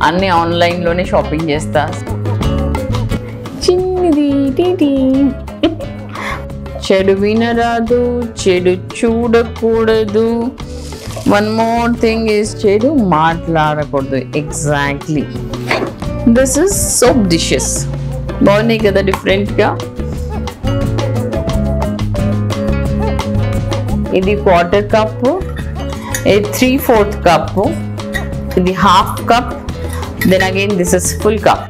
అన్నీ ఆన్లైన్లోనే షాపింగ్ చేస్తా చిన్నది టీటీ చెడు వినరాదు చెడు చూడకూడదు వన్ మోర్ థింగ్ ఈస్ చెడు మాట్లాడకూడదు exactly this is soap dishes బాగున్నాయి కదా డిఫరెంట్గా ఇది క్వార్టర్ కప్పు ఇది త్రీ ఫోర్త్ కప్పు ఇది half cup then again this is full cup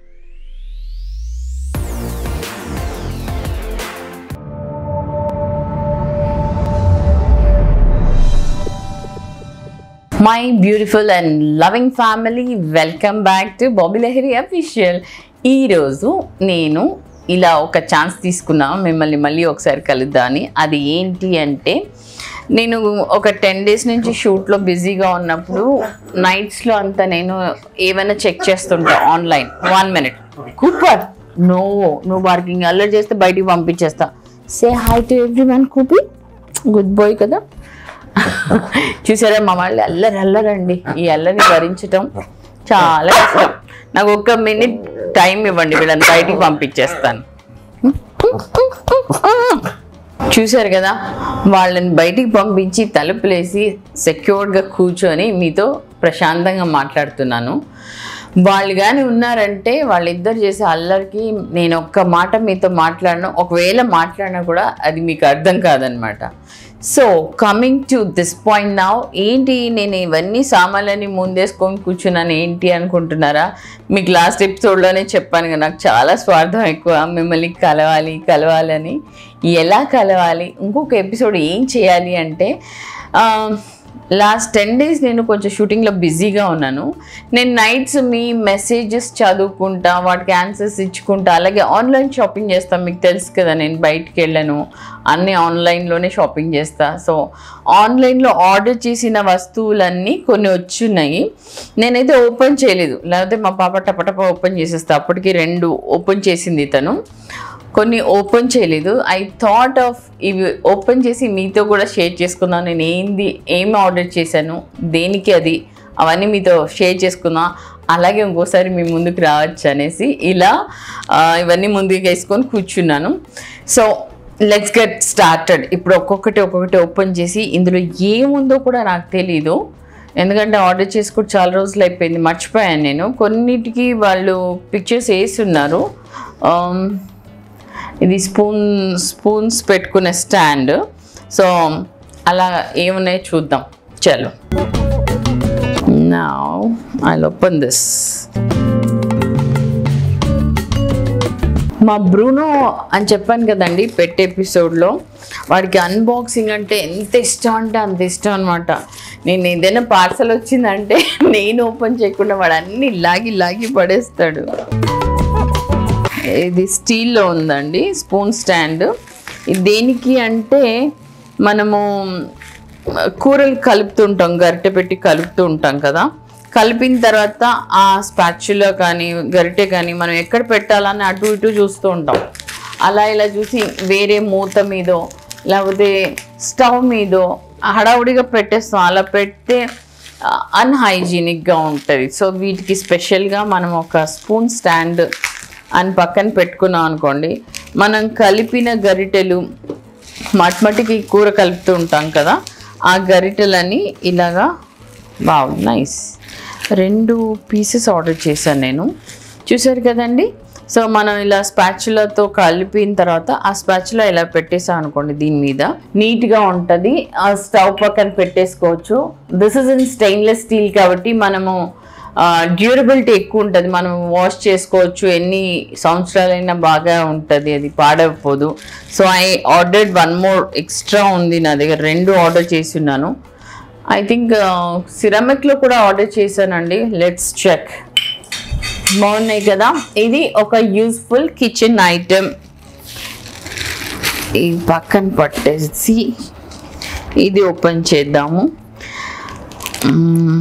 my beautiful and loving family welcome back to Bobby Lahari official ఈరోజు నేను ఇలా ఒక ఛాన్స్ తీసుకున్నా మిమ్మల్ని మళ్ళీ ఒకసారి కలుద్దామని అది ఏంటి అంటే నేను ఒక టెన్ డేస్ నుంచి షూట్లో బిజీగా ఉన్నప్పుడు నైట్స్లో అంతా నేను ఏమైనా చెక్ చేస్తుంటా online one minute Cooper no నువ్వు బార్కింగ్ అల్లరి చేస్తే బయటికి పంపించేస్తా say hi to everyone Coopy good boy కదా చూసారా మా వాళ్ళు అల్లరి అల్లరండి ఈ అల్లరిని భరించటం చాలా కష్టం నాకు ఒక్క మినిట్ టైం ఇవ్వండి వీళ్ళని బయటికి పంపించేస్తాను చూశారు కదా వాళ్ళని బయటికి పంపించి తలుపులేసి సెక్యూర్డ్గా కూర్చొని మీతో ప్రశాంతంగా మాట్లాడుతున్నాను వాళ్ళు కానీ ఉన్నారంటే వాళ్ళిద్దరు చేసే అల్లరికి నేను ఒక్క మాట మీతో మాట్లాడను ఒకవేళ మాట్లాడినా కూడా అది మీకు అర్థం కాదనమాట so coming to this point నా ఏంటి నేను ఇవన్నీ సామాన్లన్నీ ముందేసుకొని కూర్చున్నాను ఏంటి అనుకుంటున్నారా మీకు లాస్ట్ ఎపిసోడ్లోనే చెప్పాను కదా నాకు చాలా స్వార్థం ఎక్కువ మిమ్మల్ని కలవాలి కలవాలని ఎలా కలవాలి ఇంకొక ఎపిసోడ్ ఏం చేయాలి అంటే లాస్ట్ టెన్ డేస్ నేను కొంచెం షూటింగ్లో బిజీగా ఉన్నాను నేను నైట్స్ మీ మెసేజెస్ చదువుకుంటా వాటికి ఆన్సర్స్ ఇచ్చుకుంటా అలాగే ఆన్లైన్ షాపింగ్ చేస్తాను మీకు తెలుసు కదా నేను బయటికి వెళ్ళాను అన్నీ ఆన్లైన్లోనే షాపింగ్ చేస్తా సో ఆన్లైన్లో ఆర్డర్ చేసిన వస్తువులన్నీ కొన్ని వచ్చున్నాయి నేనైతే ఓపెన్ చేయలేదు లేకపోతే మా పాప టపటప ఓపెన్ చేసేస్తా అప్పటికి రెండు ఓపెన్ చేసింది తను కొన్ని ఓపెన్ చేయలేదు ఐ థాట్ ఆఫ్ ఇవి ఓపెన్ చేసి మీతో కూడా షేర్ చేసుకున్నాను నేను ఏంది ఏం ఆర్డర్ చేశాను దేనికి అది అవన్నీ మీతో షేర్ చేసుకున్నా అలాగే ఇంకోసారి మీ ముందుకు రావచ్చు అనేసి ఇలా ఆ, ఇవన్నీ ముందుకు వేసుకొని కూర్చున్నాను సో లెట్స్ గెట్ స్టార్టెడ్ ఇప్పుడు ఒక్కొక్కటి ఒక్కొక్కటి ఓపెన్ చేసి ఇందులో ఏముందో కూడా నాకు తెలీదు ఎందుకంటే ఆర్డర్ చేసుకుని చాలా రోజులు అయిపోయింది మర్చిపోయాను నేను కొన్నిటికి వాళ్ళు పిక్చర్స్ వేస్తున్నారు ఆమ్, ఇది స్పూన్ స్పూన్స్ పెట్టుకునే స్టాండ్ సో అలా ఏమున్నాయో చూద్దాం చలో నా ఐ ఓపెన్ దిస్ మా బ్రూనో అని చెప్పాను కదండి పెట్ ఎపిసోడ్లో వాడికి అన్బాక్సింగ్ అంటే ఎంత ఇష్టం అంటే అంత ఇష్టం అనమాట నేను ఏదైనా పార్సల్ వచ్చిందంటే నేను ఓపెన్ చేయకుండా వాడు అన్ని లాగి లాగి పడేస్తాడు ఇది స్టీల్లో ఉందండి స్పూన్ స్టాండ్ ఇది దేనికి అంటే మనము కూరలు కలుపుతుంటాం గరిటె పెట్టి కలుపుతూ ఉంటాం కదా కలిపిన తర్వాత ఆ స్పాచ్యులో కానీ గరిటె కానీ మనం ఎక్కడ పెట్టాలని అటు ఇటు చూస్తూ ఉంటాం అలా ఇలా చూసి వేరే మూత మీదో లేకపోతే స్టవ్ మీదో హడావుడిగా పెట్టేస్తాం అలా పెడితే అన్హైజీనిక్గా ఉంటుంది సో వీటికి స్పెషల్గా మనం ఒక స్పూన్ స్టాండ్ అని పక్కన పెట్టుకున్నాం అనుకోండి మనం కలిపిన గరిటెలు మట్మటికి కూర కలుపుతూ ఉంటాం కదా ఆ గరిటెలని ఇలాగా వావ్ నైస్ రెండు పీసెస్ ఆర్డర్ చేశాను నేను చూసారు కదండి సో మనం ఇలా స్పాచులతో కలిపిన తర్వాత ఆ స్పాచులా ఇలా పెట్టేసాం అనుకోండి దీని మీద నీట్గా ఉంటుంది ఆ స్టవ్ పక్కన పెట్టేసుకోవచ్చు this is in stainless steel కాబట్టి మనము డ్యూరబిలిటీ ఎక్కువ ఉంటుంది మనం వాష్ చేసుకోవచ్చు ఎన్ని సంవత్సరాలైనా బాగా ఉంటుంది అది పాడైపోదు so I ordered one more extra ఉంది నా దగ్గర రెండు ఆర్డర్ చేసి ఉన్నాను ఐ థింక్ సిరమిక్లో కూడా ఆర్డర్ చేశానండి లెట్స్ చెక్ బాగున్నాయి కదా ఇది ఒక యూస్ఫుల్ కిచెన్ ఐటెం ఈ పక్కన పట్టేసి ఇది ఓపెన్ చేద్దాము మ్మ్.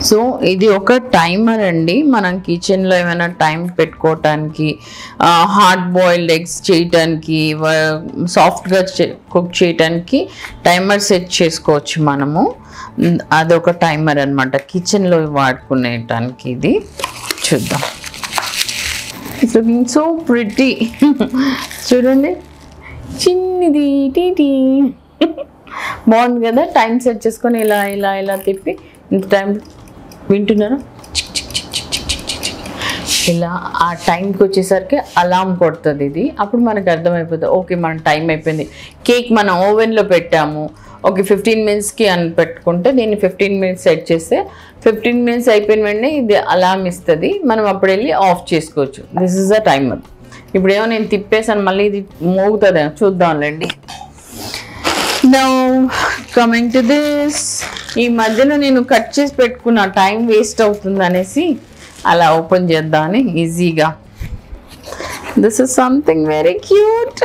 సో ఇది ఒక టైమర్ అండి మనం కిచెన్లో ఏమైనా టైం పెట్టుకోవటానికి హార్డ్ బాయిల్డ్ ఎగ్స్ చేయటానికి సాఫ్ట్గా కుక్ చేయటానికి టైమర్ సెట్ చేసుకోవచ్చు మనము ఉమ్, అదొక టైమర్ అనమాట కిచెన్లో వాడుకునేటానికి ఇది చూద్దాం ఇట్స్ లుకింగ్ సో ప్రిటీ చూడండి చిన్నది టీటీ బాగుంది కదా టైం సెట్ చేసుకొని ఇలా ఇలా ఇలా తిప్పి ఇంత టైం వింటున్నారా చిక్ చిక్ చిక్ చిక్ చిక్ చిక్ చిక్ చిక్. ఇలా ఆ టైంకి వచ్చేసరికి అలాం కొడుతుంది ఇది అప్పుడు మనకు అర్థమైపోతుంది ఓకే మన టైం అయిపోయింది కేక్ మనం ఓవెన్లో పెట్టాము ఓకే ఫిఫ్టీన్ మినిట్స్కి అని పెట్టుకుంటే దీన్ని ఫిఫ్టీన్ మినిట్స్ సెట్ చేస్తే ఫిఫ్టీన్ మినిట్స్ అయిపోయిన వెంటనే ఇది అలాం ఇస్తుంది మనం అప్పుడు వెళ్ళి ఆఫ్ చేసుకోవచ్చు దిస్ ఇస్ ద టైమర్ ఇప్పుడేమో నేను తిప్పేసాను మళ్ళీ ఇది మోగుతుంది చూద్దాంలేండి నో కమింగ్ టు దిస్ ఈ మధ్యలో నేను కట్ చేసి పెట్టుకున్న టైం వేస్ట్ అవుతుంది అనేసి అలా ఓపెన్ చేద్దామని ఈజీగా this is something very cute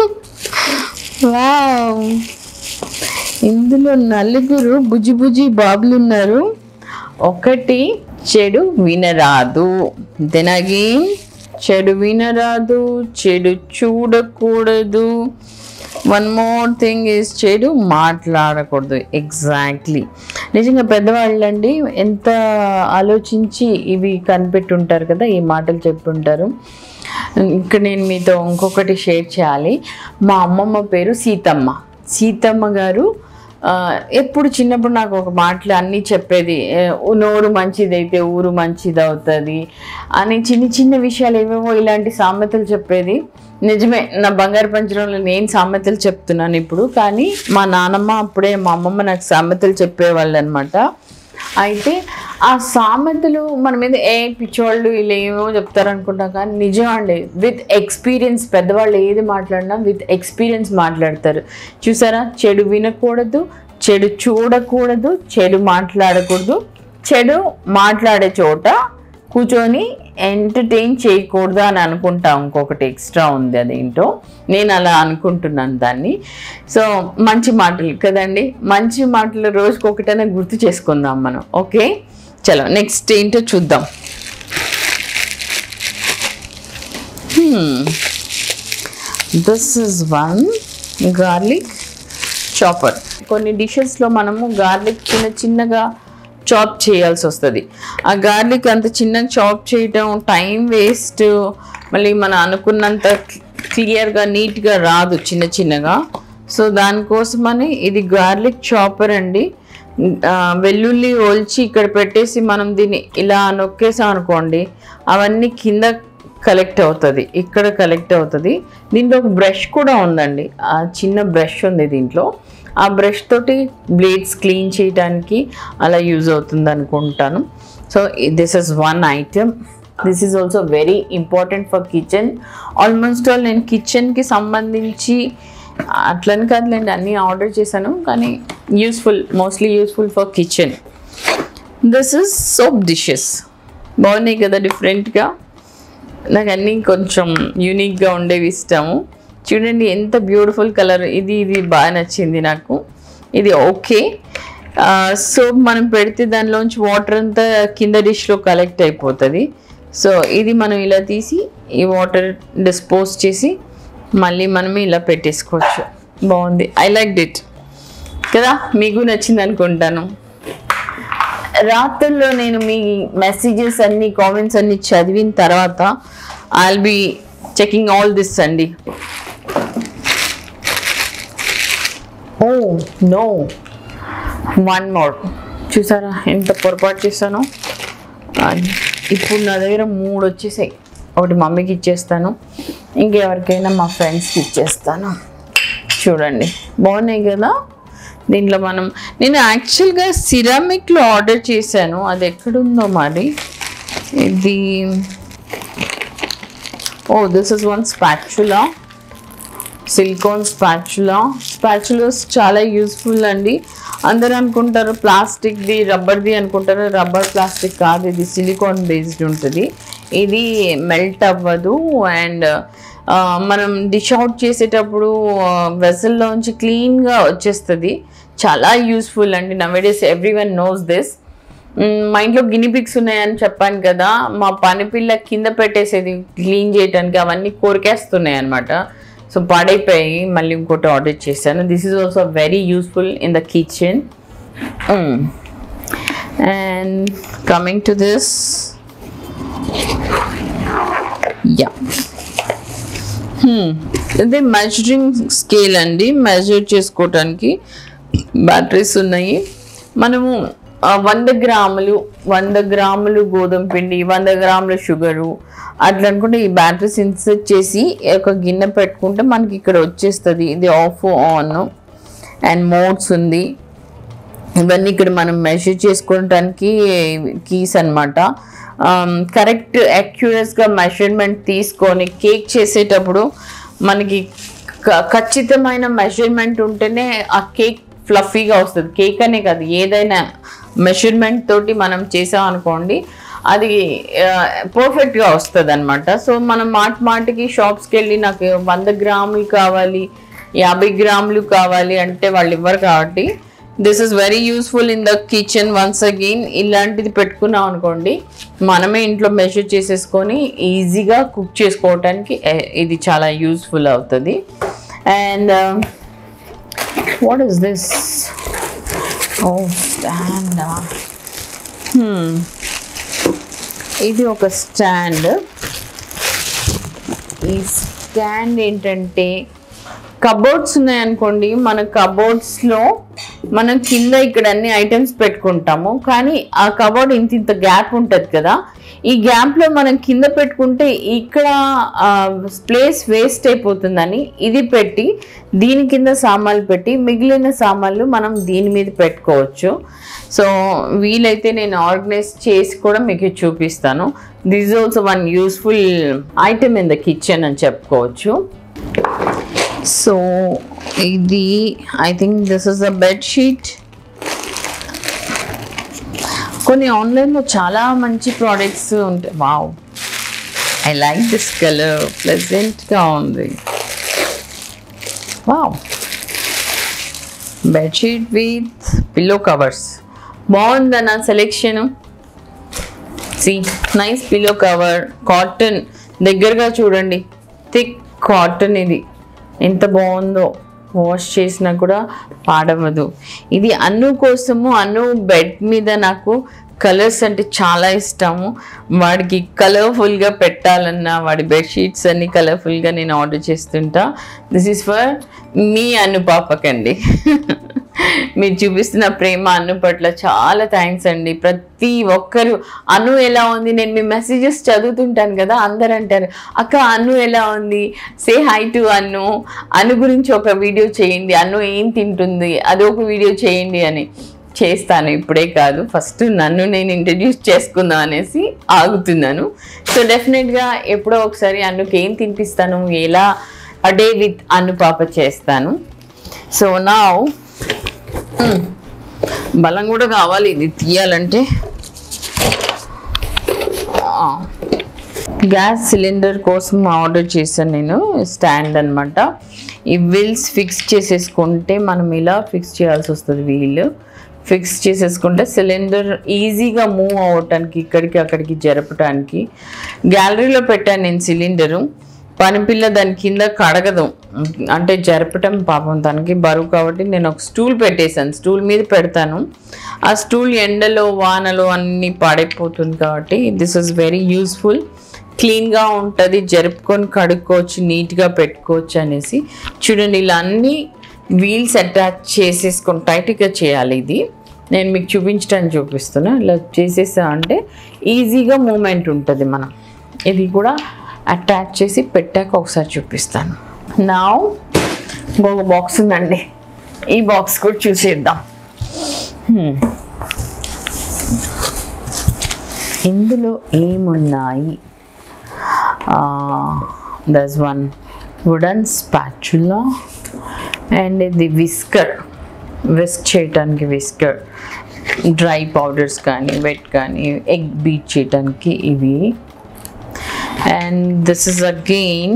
wow ఇందులో నలుగురు బుజ్జి బుజ్జి బాబులు ఉన్నారు ఒకటి చెడు వినరాదు దెన్ అగైన్ చెడు వినరాదు చెడు చూడకూడదు వన్ మోర్ థింగ్ ఈజ్ చెడు మాట్లాడకూడదు ఎగ్జాక్ట్లీ నిజంగా పెద్దవాళ్ళండి ఎంత ఆలోచించి ఇవి కనిపెట్టుంటారు కదా ఈ మాటలు చెప్పుంటారు ఇక్కడ నేను మీతో ఇంకొకటి షేర్ చేయాలి మా అమ్మమ్మ పేరు సీతమ్మ సీతమ్మ గారు ఆ, ఎప్పుడు చిన్నప్పుడు నాకు ఒక మాటలు అన్నీ చెప్పేది ఏ, నోరు మంచిదైతే ఊరు మంచిది అవుతుంది అని చిన్న చిన్న విషయాలు ఏవేవో ఇలాంటి సామెతలు చెప్పేది నిజమే నా బంగారు పంచడంలో నేను సామెతలు చెప్తున్నాను ఇప్పుడు కానీ మా నానమ్మ అప్పుడే మా అమ్మమ్మ నాకు సామెతలు చెప్పేవాళ్ళు అనమాట అయితే ఆ సామెతలు మన మీద ఏ పిచ్చోళ్ళు వీళ్ళు ఏమో చెప్తారు అనుకుంటాం కానీ నిజం అండి విత్ ఎక్స్పీరియన్స్ పెద్దవాళ్ళు ఏది మాట్లాడినా విత్ ఎక్స్పీరియన్స్ మాట్లాడతారు చూసారా చెడు వినకూడదు చెడు చూడకూడదు చెడు మాట్లాడకూడదు చెడు మాట్లాడే చోట కూర్చొని ఎంటర్టైన్ చేయకూడదు అని అనుకుంటా ఇంకొకటి ఎక్స్ట్రా ఉంది అదేంటో నేను అలా అనుకుంటున్నాను దాన్ని సో మంచి మాటలు కదండి మంచి మాటలు రోజుకి ఒకటైనా గుర్తు చేసుకుందాం మనం ఓకే చలో నెక్స్ట్ ఏంటో చూద్దాం this is one garlic chopper కొన్ని డిషెస్లో మనము గార్లిక్ చిన్న చిన్నగా చాప్ చేయాల్సి వస్తుంది ఆ గార్లిక్ అంత చిన్నగా చాప్ చేయటం టైం వేస్ట్ మళ్ళీ మనం అనుకున్నంత క్లియర్గా నీట్గా రాదు చిన్న చిన్నగా సో దానికోసమని ఇది గార్లిక్ చాపర్ అండి ఆ, వెల్లుల్లి ఒల్చి ఇక్కడ పెట్టేసి మనం దీన్ని ఇలా నొక్కేసాం అనుకోండి అవన్నీ కింద కలెక్ట్ అవుతుంది ఇక్కడ కలెక్ట్ అవుతుంది దీంట్లో ఒక బ్రష్ కూడా ఉందండి ఆ చిన్న బ్రష్ ఉంది దీంట్లో ఆ బ్రష్ తోటి బ్లేడ్స్ క్లీన్ చేయడానికి అలా యూజ్ అవుతుంది అనుకుంటాను so this is one item this is also very important for kitchen almost all నేను కిచెన్కి సంబంధించి అట్లని కాదులేండి అన్నీ ఆర్డర్ చేశాను కానీ useful mostly useful for kitchen this is soap dishes బాగున్నాయి కదా డిఫరెంట్గా నాకు అన్నీ కొంచెం యూనిక్గా ఉండేవి ఇష్టము చూడండి ఎంత బ్యూటిఫుల్ కలర్ ఇది ఇది బాగా నచ్చింది నాకు ఇది ఓకే సో మనం పెడితే దానిలోంచి వాటర్ అంతా కింద డిష్లో కలెక్ట్ అయిపోతుంది సో ఇది మనం ఇలా తీసి ఈ వాటర్ డిస్పోజ్ చేసి మళ్ళీ మనం ఇలా పెట్టేసుకోవచ్చు బాగుంది ఐ లైక్ డిట్ కదా మీకు నచ్చింది అనుకుంటాను రాత్రుల్లో నేను మీ మెసేజెస్ అన్ని కామెంట్స్ అన్ని చదివిన తర్వాత I'll be checking all this అండి ఓ నో వన్ మోర్ చూసారా ఎంత పొరపాటు చేశాను అది ఇప్పుడు నా దగ్గర మూడు వచ్చేసాయి ఒకటి మమ్మీకి ఇచ్చేస్తాను ఇంకెవరికైనా మా ఫ్రెండ్స్కి ఇచ్చేస్తాను చూడండి బాగున్నాయి కదా దీంట్లో మనం నేను యాక్చువల్గా సిరామిక్లో ఆర్డర్ చేశాను అది ఎక్కడుందో మరి ఇది oh this is one spatula silicone spatula spatulas చాలా యూస్ఫుల్ అండి అందరూ అనుకుంటారు ప్లాస్టిక్ది రబ్బర్ది అనుకుంటారు రబ్బర్ ప్లాస్టిక్ కాదు ఇది సిలికాన్ బేస్డ్ ఉంటుంది ఇది మెల్ట్ అవ్వదు అండ్ మనం డిష్ అవుట్ చేసేటప్పుడు వెసల్లోంచి క్లీన్గా వచ్చేస్తుంది చాలా యూస్ఫుల్ అండి nowadays everyone knows this hmm, మా ఇంట్లో గినిపిక్స్ ఉన్నాయని చెప్పాను కదా మా పని పిల్ల కింద పెట్టేసేది క్లీన్ చేయడానికి అవన్నీ కోరికేస్తున్నాయి అనమాట సో పాడైపోయి మళ్ళీ ఇంకోటి ఆర్డర్ చేశాను this is also very useful in the kitchen and coming to this yeah ఇది మెజరింగ్ స్కేల్ అండి మెజర్ చేసుకోవటానికి బ్యాటరీస్ ఉన్నాయి మనము ఆ, వంద గ్రాములు వంద గ్రాములు గోధుమ పిండి వంద గ్రాముల షుగరు అట్లా అనుకుంటే ఈ బ్యాటరీస్ ఇన్సర్ట్ చేసి ఒక గిన్నె పెట్టుకుంటే మనకి ఇక్కడ వచ్చేస్తుంది ఇది ఆఫ్ ఆన్ అండ్ మోడ్స్ ఉంది ఇవన్నీ ఇక్కడ మనం మెజర్ చేసుకోవడానికి కీస్ అనమాట కరెక్ట్ అక్యూరస్గా మెజర్మెంట్ తీసుకొని కేక్ చేసేటప్పుడు మనకి క- ఖచ్చితమైన మెజర్మెంట్ ఉంటేనే ఆ కేక్ ఫ్లఫీగా వస్తుంది కేక్ అనే కాదు ఏదైనా మెజర్మెంట్ తోటి మనం చేసాం అనుకోండి అది పర్ఫెక్ట్గా వస్తుంది అనమాట సో మనం మాట మాటికి షాప్స్కి వెళ్ళి నాకు వంద గ్రాములు కావాలి యాభై గ్రాములు కావాలి అంటే వాళ్ళు ఇవ్వరు కాబట్టి this is very useful in the kitchen once again ఇలాంటిది పెట్టుకున్నాం అనుకోండి మనమే ఇంట్లో మెషర్ చేసేసుకొని ఈజీగా కుక్ చేసుకోవటానికి eh, ఇది చాలా యూస్ఫుల్ అవుతుంది and what is this oh stand ఇది ఒక స్టాండ్ ఈ స్టాండ్ ఏంటంటే కబోర్డ్స్ ఉన్నాయనుకోండి మన కబోర్డ్స్లో మనం కింద ఇక్కడ అన్ని ఐటమ్స్ పెట్టుకుంటాము కానీ ఆ కబోర్డ్ ఇంత ఇంత గ్యాప్ ఉంటుంది కదా ఈ గ్యాప్లో మనం కింద పెట్టుకుంటే ఇక్కడ ప్లేస్ వేస్ట్ అయిపోతుందని ఇది పెట్టి దీని కింద సామాన్లు పెట్టి మిగిలిన సామాన్లు మనం దీని మీద పెట్టుకోవచ్చు సో వీలైతే నేను ఆర్గనైజ్ చేసి కూడా మీకు చూపిస్తాను this also one useful item in the kitchen అని చెప్పుకోవచ్చు సో ఇది I think this is a bedsheet కొన్ని ఆన్లైన్లో చాలా మంచి ప్రోడక్ట్స్ ఉంటాయి wow I like this colour ప్లెజెంట్గా ఉంది wow bedsheet with pillow covers బాగుందా నా selection see nice pillow cover cotton దగ్గరగా చూడండి థిక్ కాటన్ ఇది ఎంత బాగుందో వాష్ చేసినా కూడా పాడవదు ఇది అన్ను కోసము అన్ను బెడ్ మీద నాకు కలర్స్ అంటే చాలా ఇష్టము వాడికి కలర్ఫుల్గా పెట్టాలన్నా వాడి బెడ్షీట్స్ అన్ని కలర్ఫుల్గా నేను ఆర్డర్ చేస్తుంటా దిస్ ఈస్ ఫర్ మీ అన్ను పాపకండి మీరు చూపిస్తున్న ప్రేమ అన్ను పట్ల చాలా థ్యాంక్స్ అండి ప్రతి ఒక్కరు అను ఎలా ఉంది నేను మీ మెసేజెస్ చదువుతుంటాను కదా అందరు అంటారు అక్క అను ఎలా ఉంది సే హై టు అన్ను అను గురించి ఒక వీడియో చేయండి అన్ను ఏం తింటుంది అదొక వీడియో చేయండి అని చేస్తాను ఇప్పుడే కాదు ఫస్ట్ నన్ను నేను ఇంట్రడ్యూస్ చేసుకుందాం అనేసి ఆగుతున్నాను సో డెఫినెట్గా ఎప్పుడో ఒకసారి అన్నుకి ఏం తినిపిస్తాను ఎలా అడే విత్ అన్ను పాప చేస్తాను సో నా బలం కూడా కావాలి ఇది తీయాలంటే గ్యాస్ సిలిండర్ కోసం ఆర్డర్ చేశాను నేను స్టాండ్ అన్నమాట ఈ వీల్స్ ఫిక్స్ చేసేసుకుంటే మనం ఇలా ఫిక్స్ చేయాల్సి వస్తుంది వీల్ ఫిక్స్ చేసేసుకుంటే సిలిండర్ ఈజీగా మూవ్ అవ్వటానికి ఇక్కడికి అక్కడికి జరపటానికి గ్యాలరీలో పెట్టాను నేను సిలిండరు పనిపిల్ల దాని కింద కడగదు అంటే జరపటం పాపం తనకి బరువు కాబట్టి నేను ఒక స్టూల్ పెట్టేశాను స్టూల్ మీద పెడతాను ఆ స్టూల్ ఎండలో వానలో అన్నీ పాడైపోతుంది కాబట్టి దిస్ ఇస్ వెరీ యూస్ఫుల్ క్లీన్గా ఉంటుంది జరుపుకొని కడుక్కోవచ్చు నీట్గా పెట్టుకోవచ్చు అనేసి చూడండి ఇలా అన్ని వీల్స్ అటాచ్ చేసేసుకొని టైట్గా చేయాలి ఇది నేను మీకు చూపించడానికి చూపిస్తున్నా ఇలా చేసేసా అంటే ఈజీగా మూమెంట్ ఉంటుంది మనం ఇది కూడా అటాచ్ చేసి పెట్టాక ఒకసారి చూపిస్తాను నా ఇంకొక బాక్స్ ఉందండి ఈ బాక్స్ కూడా చూసేద్దాం Hmm. ఇందులో ఏమున్నాయి this one wooden spatula and ఇది విస్కర్ విస్క్ చేయటానికి విస్కర్ డ్రై పౌడర్స్ కానీ వెట్ కానీ ఎగ్ బీట్ చేయటానికి ఇవి and this is again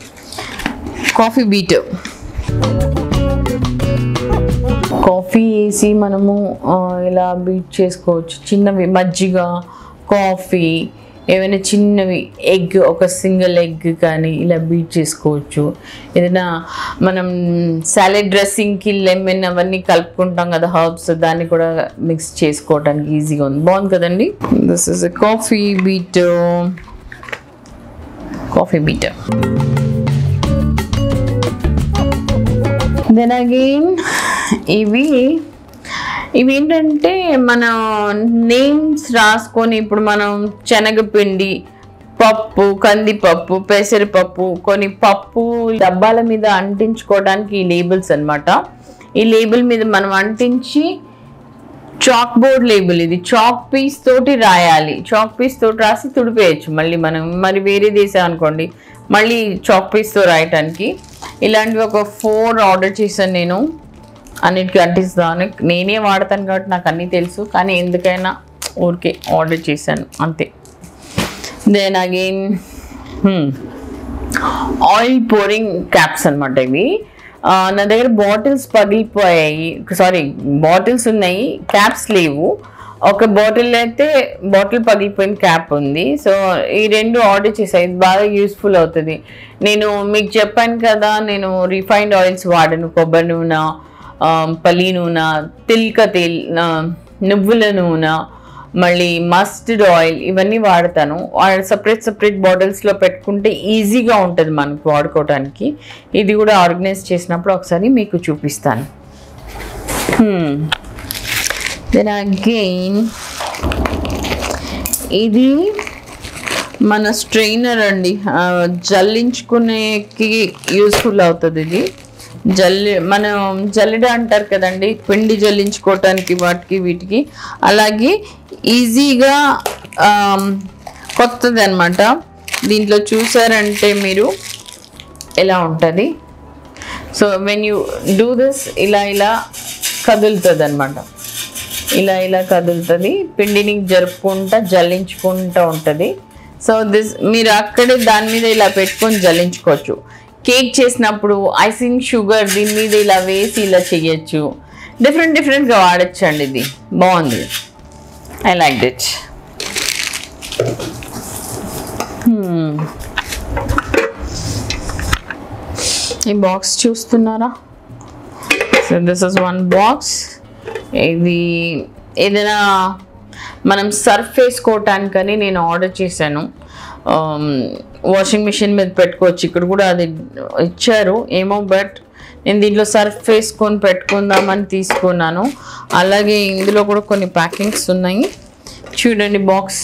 coffee beater coffee వేసి మనము ఆ, ఇలా బీట్ చేసుకోవచ్చు చిన్నవి మజ్జిగ కాఫీ ఏమైనా చిన్నవి ఎగ్ ఒక సింగిల్ ఎగ్ కానీ ఇలా బీట్ చేసుకోవచ్చు ఏదైనా మనం సాలెడ్ డ్రెస్సింగ్కి లెమన్ అవన్నీ కలుపుకుంటాం కదా హర్బ్స్ దాన్ని కూడా మిక్స్ చేసుకోవడానికి ఈజీగా ఉంది బాగుంది కదండి this is a coffee beat coffee beater then again ఇవి ఇవి ఏంటంటే మన నేమ్స్ రాసుకొని ఇప్పుడు మనం శనగపిండి పప్పు కందిపప్పు పెసరపప్పు కొన్ని పప్పు డబ్బాల మీద అంటించుకోవడానికి ఈ లేబుల్స్ అన్నమాట ఈ లేబుల్ మీద మనం అంటించి చాక్ బోర్డ్ లేబుల్ ఇది చాక్ పీస్ తోటి రాయాలి చాక్ పీస్ తోటి రాసి తుడిపేయచ్చు మళ్ళీ మనం మరి వేరే దేశం అనుకోండి మళ్ళీ చాక్ పీస్తో రాయటానికి ఇలాంటివి ఒక ఫోర్ ఆర్డర్ చేశాను నేను అన్నిటికీ అంటిస్తాను నేనే వాడతాను కాబట్టి నాకు అన్నీ తెలుసు కానీ ఎందుకైనా ఊరికే ఆర్డర్ చేశాను అంతే then again oil pouring caps అనమాట ఇవి ఆ, నా దగ్గర బాటిల్స్ పగిలిపోయాయి సారీ బాటిల్స్ ఉన్నాయి క్యాప్స్ లేవు ఒక బాటిల్ అయితే బాటిల్ పగిలిపోయిన క్యాప్ ఉంది సో ఈ రెండు ఆర్డర్ చేసాయి ఇది బాగా యూస్ఫుల్ అవుతుంది నేను మీకు చెప్పాను కదా నేను రిఫైన్డ్ ఆయిల్స్ వాడను కొబ్బరి నూనె ఆ, పల్లి నూనె తిల్క తేల్ ఆ, నువ్వుల నూనె మళ్ళీ మస్టర్డ్ ఆయిల్ ఇవన్నీ వాడతాను సపరేట్ సపరేట్ బాటిల్స్లో పెట్టుకుంటే ఈజీగా ఉంటుంది మనకు వాడుకోవడానికి ఇది కూడా ఆర్గనైజ్ చేసినప్పుడు ఒకసారి మీకు చూపిస్తాను దెన్ అగైన్ ఇది మన స్ట్రెయినర్ అండి ఆ, జల్లించుకునేకి యూస్ఫుల్ అవుతుంది ఇది జల్లి మనం జల్లెడ అంటారు కదండి పిండి జల్లించుకోవటానికి వాటికి వీటికి అలాగే ఈజీగా కొత్తది అనమాట దీంట్లో చూసారంటే మీరు ఎలా ఉంటుంది so when you do this ఇలా ఇలా కదులుతుంది అనమాట ఇలా ఇలా కదులుతుంది పిండిని జరుపుకుంటా జల్లించుకుంటూ ఉంటుంది సో దిస్ మీరు అక్కడే దాని మీద ఇలా పెట్టుకొని జల్లించుకోవచ్చు కేక్ చేసినప్పుడు ఐసింగ్ షుగర్ దీని మీద ఇలా వేసి ఇలా చేయొచ్చు డిఫరెంట్ డిఫరెంట్గా వాడచ్చు అండి ఇది బాగుంది ఐ లైక్ దిట్ ఈ బాక్స్ చూస్తున్నారా so this is one box ఇది ఏదైనా మనం సర్ఫ్ వేసుకోవటానికని నేను ఆర్డర్ చేశాను వాషింగ్ మిషన్ మీద పెట్టుకోవచ్చు ఇక్కడ కూడా అది ఇచ్చారు ఏమో బట్ నేను దీంట్లో సర్ఫ్ వేసుకొని పెట్టుకుందామని తీసుకున్నాను అలాగే ఇందులో కూడా కొన్ని ప్యాకింగ్స్ ఉన్నాయి చూడండి బాక్స్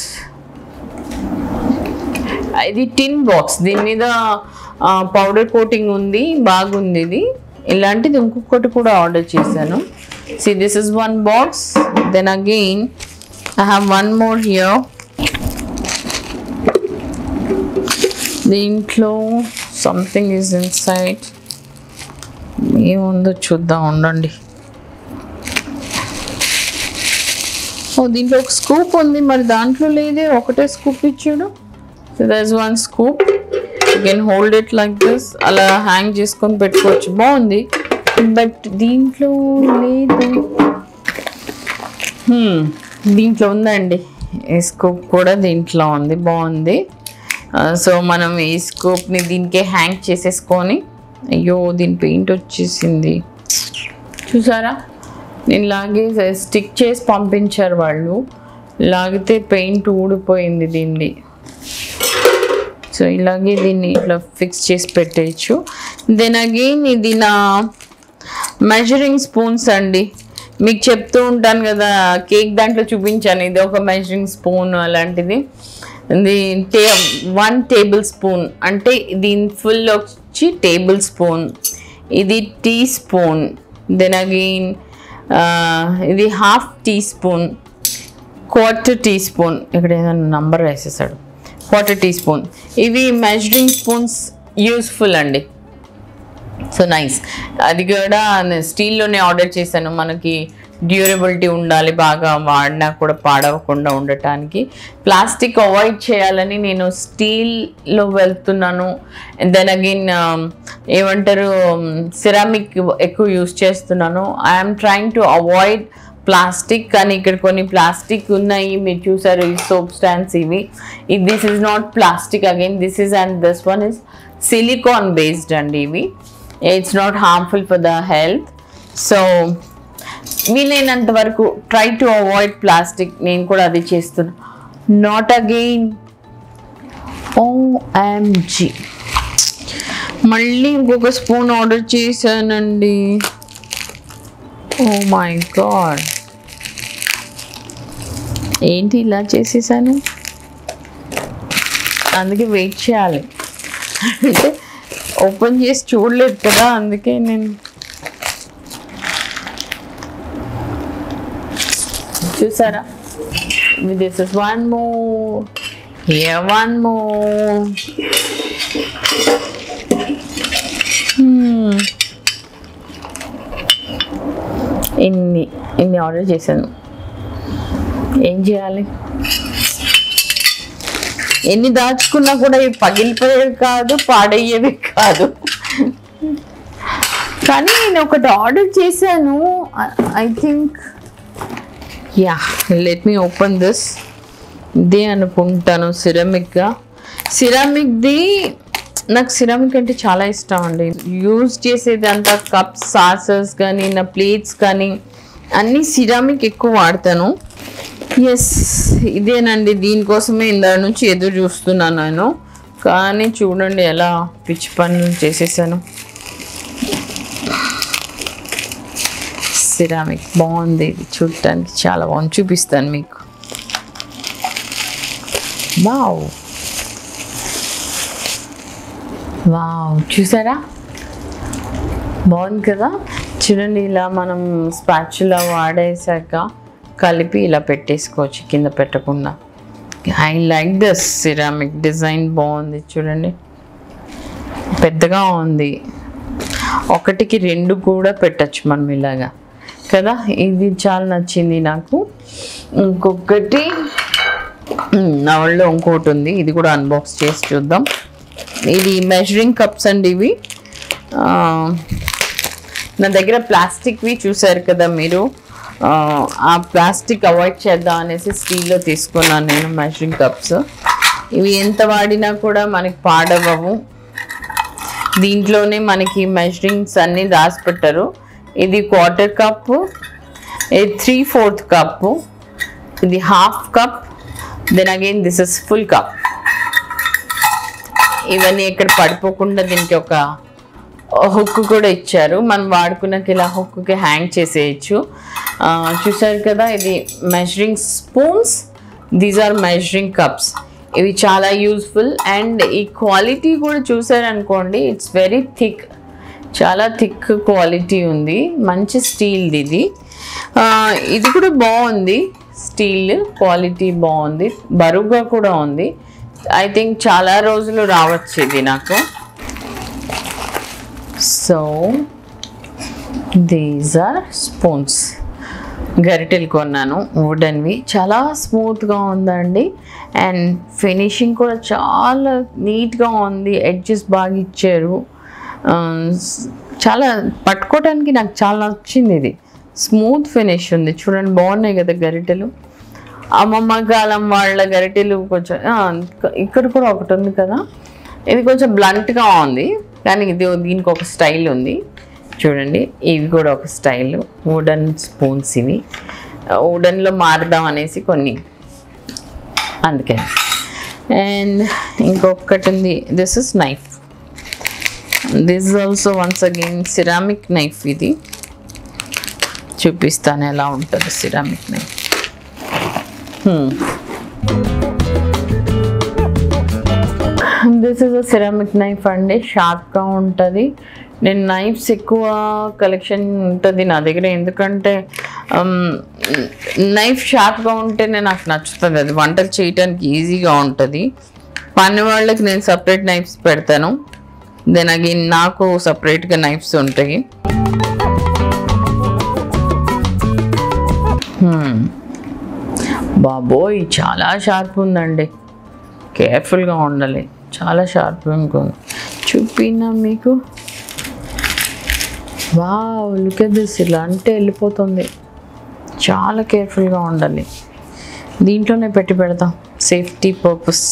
ఇది టిన్ బాక్స్ దీని మీద పౌడర్ కోటింగ్ ఉంది బాగుంది ఇది ఇలాంటిది ఇంకొకటి కూడా ఆర్డర్ చేశాను see this is one box then again I have one more here దీంట్లో సంథింగ్ ఈజ్ ఇన్సైడ్ ఏముందో చూద్దాం ఉండండి ఓ దీంట్లో ఒక స్కూప్ ఉంది మరి దాంట్లో లేదే ఒకటే స్కూప్ ఇచ్చాడు so this one scoop you can hold it like this అలా హ్యాంగ్ చేసుకొని పెట్టుకోవచ్చు బాగుంది బట్ దీంట్లో లేదు Hmm, దీంట్లో ఉందండి ఈ స్కూప్ కూడా దీంట్లో ఉంది బాగుంది సో మనం ఈ స్కూప్ని దీనికే హ్యాంగ్ చేసేసుకొని అయ్యో దీని పెయింట్ వచ్చేసింది చూసారా నేను లాగే స్టిక్ చేసి పంపించారు వాళ్ళు లాగితే పెయింట్ ఊడిపోయింది దీన్ని సో ఇలాగే దీన్ని ఇట్లా ఫిక్స్ చేసి పెట్టేయచ్చు దెన్ అగైన్ ఇది నా మెజరింగ్ స్పూన్స్ అండి మీకు చెప్తూ ఉంటాను కదా కేక్ దాంట్లో చూపించాను ఇది ఒక మెజరింగ్ స్పూన్ అలాంటిది ఇది టే వన్ టేబుల్ స్పూన్ అంటే దీని ఫుల్ వచ్చి టేబుల్ స్పూన్ ఇది టీ స్పూన్ దెన్ అగైన్ ఇది half teaspoon quarter teaspoon ఇక్కడ ఏదైనా నంబర్ వేసేసాడు క్వార్టర్ టీ స్పూన్ ఇవి మెజరింగ్ స్పూన్స్ యూస్ఫుల్ అండి సో నైస్ అది కూడా స్టీల్లోనే ఆర్డర్ చేశాను మనకి డ్యూరబిలిటీ ఉండాలి బాగా వాడినా కూడా పాడవకుండా ఉండటానికి ప్లాస్టిక్ అవాయిడ్ చేయాలని నేను స్టీల్లో వెళ్తున్నాను దెన్ అగైన్ ఏమంటారు సిరామిక్ ఎక్కువ యూస్ చేస్తున్నాను I'm trying to avoid plastic కానీ ఇక్కడ కొన్ని ప్లాస్టిక్ ఉన్నాయి మీరు చూసారు ఈ సోప్ స్టాండ్స్ ఇవి this is not plastic again this is and this one is silicone based అండి ఇవి it's not harmful for the health so వీలైనంత వరకు ట్రై టు అవాయిడ్ ప్లాస్టిక్ నేను కూడా అది చేస్తున్నా నాట్ అగైన్ ఓఎంజి మళ్ళీ ఇంకొక స్పూన్ ఆర్డర్ చేశానండి ఓ మై గాడ్ ఏంటి ఇలా చేసేసాను అందుకే వెయిట్ చేయాలి అంటే ఓపెన్ చేసి చూడలేదు కదా అందుకే నేను చూసారా this is one more here one more ఇన్ని ఇన్ని ఆర్డర్ చేశాను ఏం చేయాలి ఎన్ని దాచుకున్నా కూడా ఇవి పగిలిపోయేవి కాదు పాడయ్యేవి కాదు కానీ నేను ఒకటి ఆర్డర్ చేశాను I think yeah let me open this ఇదే అనుకుంటాను సిరమిక్గా సిరామిక్ది నాకు సిరామిక్ అంటే చాలా ఇష్టం అండి యూజ్ చేసేది అంతా కప్స్ సాసెస్ కానీ నా ప్లేట్స్ కానీ అన్నీ సిరామిక్ ఎక్కువ వాడతాను ఎస్ ఇదేనండి దీనికోసమే ఇందా నుంచి ఎదురు చూస్తున్నాను నేను కానీ చూడండి ఎలా పిచ్చి పనులు చేసేసాను సిరామిక్ బాగుంది ఇది చూడటానికి చాలా బాగుంది చూపిస్తాను మీకు వావ్ వావ్ చూసారా బాగుంది కదా చూడండి ఇలా మనం స్పాచులా వాడేసాక కలిపి ఇలా పెట్టేసుకోవచ్చు కింద పెట్టకుండా I like this ceramic design బాగుంది చూడండి పెద్దగా ఉంది ఒకటికి రెండు కూడా పెట్టచ్చు మనం ఇలాగా కదా ఇది చాలా నచ్చింది నాకు ఇంకొకటి ఉమ్, నా ఒళ్ళో ఇంకోటి ఉంది ఇది కూడా అన్బాక్స్ చేసి చూద్దాం ఇది మెజరింగ్ కప్స్ అండి ఇవి ఆ, నా దగ్గర ప్లాస్టిక్వి చూసారు కదా మీరు ఆ, ఆ ప్లాస్టిక్ అవాయిడ్ చేద్దాం అనేసి స్టీల్లో తీసుకున్నాను నేను మెజరింగ్ కప్స్ ఇవి ఎంత వాడినా కూడా మనకి పాడవవు దీంట్లోనే మనకి మెజరింగ్స్ అన్నీ రాసి పెట్టారు ఇది క్వార్టర్ కప్పు ఇది త్రీ ఫోర్త్ కప్పు ఇది half cup then again this is full cup ఇవన్నీ ఇక్కడ పడిపోకుండా దీనికి ఒక హుక్ కూడా ఇచ్చారు మనం వాడుకున్నాక ఇలా హుక్కి హ్యాంగ్ చేసేయచ్చు ఆ, చూసారు కదా ఇది measuring spoons these are measuring cups ఇవి చాలా యూస్ఫుల్ అండ్ ఈ క్వాలిటీ కూడా చూసారనుకోండి ఇట్స్ వెరీ థిక్ చాలా థిక్ క్వాలిటీ ఉంది మంచి స్టీల్ది ఇది ఆ, ఇది కూడా బాగుంది స్టీల్ క్వాలిటీ బాగుంది బరువుగా కూడా ఉంది ఐ థింక్ చాలా రోజులు రావచ్చు ఇది నాకు సో దీస్ ఆర్ స్పూన్స్ గరిటెలు కొన్నాను వుడెన్వి చాలా స్మూత్గా ఉందండి అండ్ ఫినిషింగ్ కూడా చాలా నీట్గా ఉంది ఎడ్జెస్ బాగా ఇచ్చారు ఆ, స్- చాలా పట్టుకోవడానికి నాకు చాలా నచ్చింది ఇది స్మూత్ ఫినిష్ ఉంది చూడండి బాగున్నాయి కదా గరిటెలు అమ్మమ్మ కాలం వాళ్ళ గరిటెలు కొంచెం ఆ, ఇక్క- ఇక్కడ కూడా ఒకటి ఉంది కదా ఇది కొంచెం బ్లంట్గా ఉంది కానీ ఇది దీనికి ఒక స్టైల్ ఉంది చూడండి ఇవి కూడా ఒక స్టైల్ వుడన్ స్పూన్స్ ఇవి వుడన్లో మారుదాం అనేసి కొన్ని అందుకని అండ్ ఇంకొకటి ఉంది this is knife this also once again ceramic knife ఇది చూపిస్తాను ఎలా ఉంటుంది ceramic knife this is a ceramic knife అండి షార్ప్గా ఉంటుంది నేను నైఫ్స్ ఎక్కువ కలెక్షన్ ఉంటుంది నా దగ్గర ఎందుకంటే నైఫ్ షార్ప్గా ఉంటేనే నాకు నచ్చుతుంది అది వంటలు చేయడానికి ఈజీగా ఉంటుంది పని వాళ్ళకి నేను సపరేట్ నైఫ్స్ పెడతాను దెన్ అగైన్ నాకు సపరేట్గా నైఫ్స్ ఉంటాయి Hmm. బాబోయ్ చాలా షార్ప్ ఉందండి కేర్ఫుల్గా ఉండాలి చాలా షార్ప్ ఉంటుంది చూపినా మీకు వావ్ లుక్ ఎట్ దిస్ ఇలా అంటే వెళ్ళిపోతుంది చాలా కేర్ఫుల్గా ఉండాలి దీంట్లోనే పెట్టి పెడతాం సేఫ్టీ పర్పస్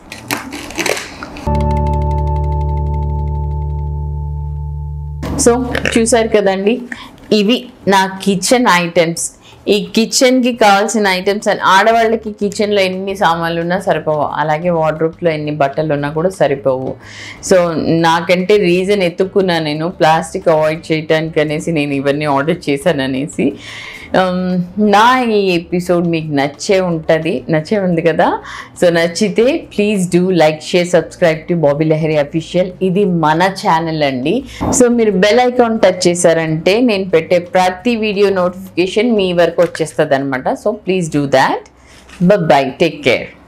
సో చూసారు కదండి ఇవి నా కిచెన్ ఐటమ్స్ ఈ కిచెన్కి కావాల్సిన ఐటమ్స్ అని ఆడవాళ్ళకి కిచెన్లో ఎన్ని సామాన్లు ఉన్నా సరిపోవు అలాగే వార్డ్రోబ్లో ఎన్ని బట్టలు ఉన్నా కూడా సరిపోవు సో నాకంటే రీజన్ ఎత్తుక్కున్నా నేను ప్లాస్టిక్ అవాయిడ్ చేయడానికి అనేసి నేను ఇవన్నీ ఆర్డర్ చేశాను అనేసి Um, నా ఈ ఎపిసోడ్ మీకు నచ్చే ఉంటుంది నచ్చే ఉంది కదా సో నచ్చితే please do like share subscribe to Bobby Lahari official ఇది మన ఛానల్ అండి సో మీరు బెల్ ఐకాన్ టచ్ చేశారంటే నేను పెట్టే ప్రతి వీడియో నోటిఫికేషన్ మీ వరకు వచ్చేస్తుంది అనమాట so please do that bye take care